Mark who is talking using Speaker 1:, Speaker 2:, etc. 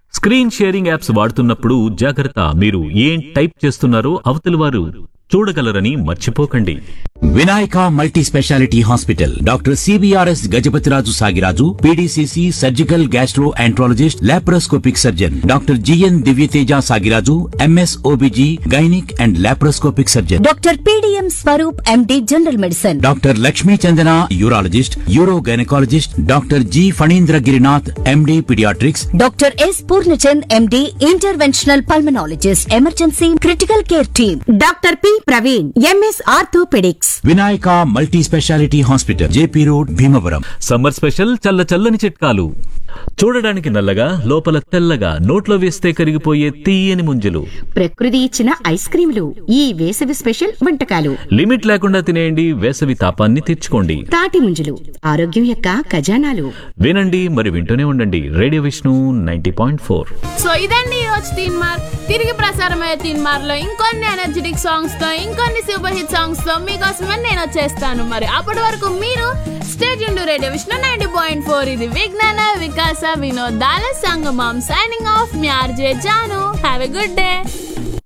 Speaker 1: screen sharing apps వాడుతున్నప్పుడు జాగ్రత్త మీరు ఏం టైప్ చేస్తున్నారో అవతలి వారు చూడగలరని మర్చిపోకండి
Speaker 2: Vinayaka multi speciality hospital doctor CBRS Gajapathiraju Sagiraju PDCC surgical gastroenterologist laparoscopic surgeon doctor GN Divyateja Sagiraju MS OBG gynaec and laparoscopic surgeon
Speaker 3: doctor PDM Swaroop MD general medicine
Speaker 2: doctor Lakshmi Chandana urologist uro gynaecologist doctor G Phanindra Girinath MD paediatrics
Speaker 3: doctor S Purnachand MD interventional pulmonologist emergency critical care team
Speaker 4: doctor P Praveen MS orthopaedics
Speaker 2: Vinayaka multi speciality hospital JP road Bhimavaram
Speaker 1: summer special చల్ల చల్లని చిట్కాలు చూడడానికి నల్లగా లోపల తెల్లగా నోట్లో వేస్తే కరిగిపోయే తీయని ముంజలు
Speaker 4: ప్రకృతి ఇచ్చిన ఐస్ క్రీములు ఈ వేసవి స్పెషల్ వంటకాలు
Speaker 1: లిమిట్ లేకుండా తినేయండి వేసవి తాపాన్ని తెచ్చుకోండి
Speaker 4: తాటి ముంజలు ఆరోగ్యం యొక్క ఖజానాలు
Speaker 1: వినండి మరి వింటూనే ఉండండి radio Vishnu ninety point four
Speaker 5: so ఇదండి ఈ వచ్చి తీన్ మార్ తిరిగి ప్రసారమయ్యే తీన్ మార్ లో ఇంకొన్ని ఎనర్జెటిక్ సాంగ్స్ తో ఇంకొన్ని సూపర్ హిట్ సాంగ్స్ తో మీకోసమని నేను వచ్చేస్తాను మరి అప్పటి వరకు మీరు స్టేట్ యూన్ radio Vishnu ninety point four ఇది విజ్ఞాన వికాస వినోదాల సంగమం సైనింగ్ ఆఫ్ మీ RJ Janu have a good day